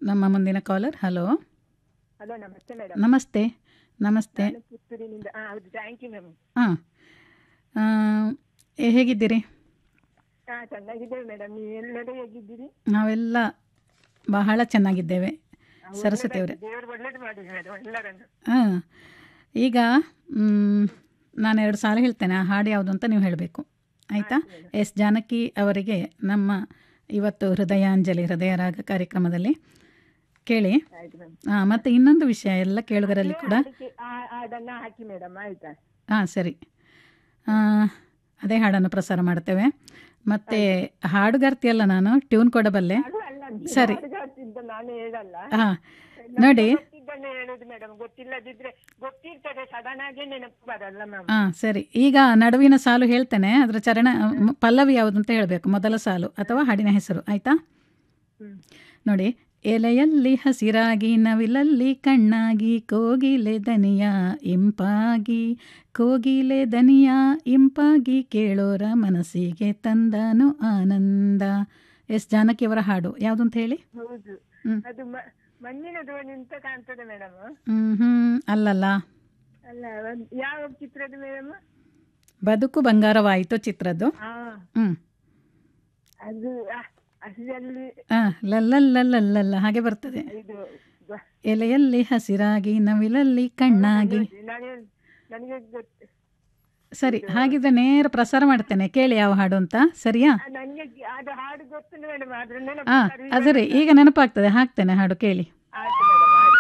ನಮ್ಮ ಮುಂದಿನ caller hello hello ನಮಸ್ತೆ ಮೇಡಮ್ ನಮಸ್ತೆ ನಮಸ್ತೆ ನಾನು ಪುತ್ತೂರಿನಿಂದ ಹಾಂ ಹೌದು ಥ್ಯಾಂಕ್ ಯು ಮ್ಯಾಮ್ ಹಾಂ ಹೇಗಿದ್ದೀರಿ ಹಾಂ ಚೆನ್ನಾಗಿದ್ದೇವೆ ಮೇಡಮ್ ನೀವು ಎಲ್ಲರೂ ಹೇಗಿದ್ದೀರಿ ನಾವೆಲ್ಲ ಬಹಳ ಚೆನ್ನಾಗಿದ್ದೇವೆ ಸರಸ್ವತಿ ಅವರೇ ದೇವರು ಒಳ್ಳೇದು ಮಾಡಿರಿ ಮೇಡಮ್ ಎಲ್ಲರನ್ನು ಹಾಂ ಈಗ ಮ್, ನಾನು ಎರಡು ಸಾಲ ಹೇಳ್ತೇನೆ ಆ ಹಾಡು ಯಾವುದು ಅಂತ ನೀವು ಹೇಳಬೇಕು ಆಯಿತಾ ಎಸ್ ಜಾನಕಿ ಅವರಿಗೆ ನಮ್ಮ ಇವತ್ತು ಹೃದಯಾಂಜಲಿ ಹೃದಯ ರಾಗ ಕಾರ್ಯಕ್ರಮದಲ್ಲಿ ಕೇಳಿ ಆಯ್ತು ಮ್ಯಾಮ್ ಹಾಂ ಮತ್ತು ಇನ್ನೊಂದು ವಿಷಯ ಎಲ್ಲ ಕೇಳುಗರಲ್ಲಿ ಕೂಡ ಹಾಡನ್ನು ಹಾಕಿ ಮೇಡಮ್ ಆಯ್ತಾ ಹಾಂ ಸರಿ ಆ, ಅದೇ ಹಾಡನ್ನು ಪ್ರಸಾರ ಮಾಡ್ತೇವೆ ಮತ್ತು ಹಾಡುಗಾರ್ತಿಯಲ್ಲ ನಾನು ಟ್ಯೂನ್ ಕೊಡಬಲ್ಲೆ ಅದು ಅಲ್ಲ ಸರಿ. ಹಾಡುಗಾರ್ತಿದ್ದ ನಾನು ಹೇಳಲ್ಲ ಹಾಂ ನಮ್ಗೆ ನೋಡಿ. ಗೊತ್ತಿದ್ದನ್ನೇ ಹೇಳುದು ಮೇಡಮ್ ಗೊತ್ತಿಲ್ಲದಿದ್ರೆ ಗೊತ್ತಿರ್ತದೆ ಸಡನ್ ಆಗಿ ನೆನಪು ಬರಲ್ಲ ಮ್ಯಾಮ್ ಹಾಂ ಸರಿ ಈಗ ನಡುವಿನ ಸಾಲು ಹೇಳ್ತೇನೆ ಅದರ ಚರಣ ಮ್, ಪಲ್ಲವಿ ಯಾವುದು ಅಂತ ಹೇಳಬೇಕು ಮೊದಲ ಸಾಲು ಅಥವಾ ಹಾಡಿನ ಹೆಸರು ಆಯಿತಾ ಹ್ಮ್. ನೋಡಿ ಎಲೆಯಲ್ಲಿ ಹಸಿರಾಗಿ ನವಿಲಲ್ಲಿ ಕಣ್ಣಾಗಿ ಕೋಗಿಲೆ ದನಿಯ ಇಂಪಾಗಿ ಕೋಗಿಲೆ ದನಿಯ ಇಂಪಾಗಿ ಕೇಳೋರ ಮನಸ್ಸಿಗೆ ತಂದನು ಆನಂದ ಎಸ್ ಜಾನಕಿಯವರ ಹಾಡು ಯಾವುದು ಅಂತ ಹೇಳಿ ಹೌದು ಹ್ಮ್. ಅದು ಮ- ಮಣ್ಣಿನ ದೋಣಿ ಅಂತ ಕಾಣ್ತದೆ ಮೇಡಮ್ ಹ್ಞೂ ಹ್ಞೂ ಅಲ್ಲಲ್ಲ ಅಲ್ಲ ಒಂದ್- ಯಾವ ಚಿತ್ರದ ಮೇಡಮ್ ಬದುಕು ಬಂಗಾರವಾಯಿತು ಚಿತ್ರದ್ದು ಹಾ ಹ್ಞೂ ಅದು ಆ, ಅದರಲ್ಲಿ ಹಾಂ ಲಲ್ಲಲ್ಲಲ್ಲಲ್ಲ ಹಾಗೆ ಬರ್ತದೆ ಇದು ಗ- ಎಲೆಯಲ್ಲಿ ಹಸಿರಾಗಿ ನವಿಲಲ್ಲಿ ಕಣ್ಣಾಗಿ ನನಗೆ ನನಗೆ ಗೊತ್ತು ಸರಿ ಹಾಗಿದ್ರೆ ನೇರ ಪ್ರಸಾರ ಮಾಡ್ತೇನೆ ಕೇಳಿ ಯಾವ ಹಾಡು ಅಂತ ಸರಿಯಾ ಆ, ನನಗೆ ಅದು ಹಾಡು ಗೊತ್ತು ಮೇಡಮ್ ಆದ್ರೆ ಹಾಂ ನೆನಪು ಅದೇ ರೀ ಈಗ ನೆನಪಾಗ್ತದೆ ಹಾಕ್ತೇನೆ ಹಾಡು ಕೇಳಿ ಆಯ್ತು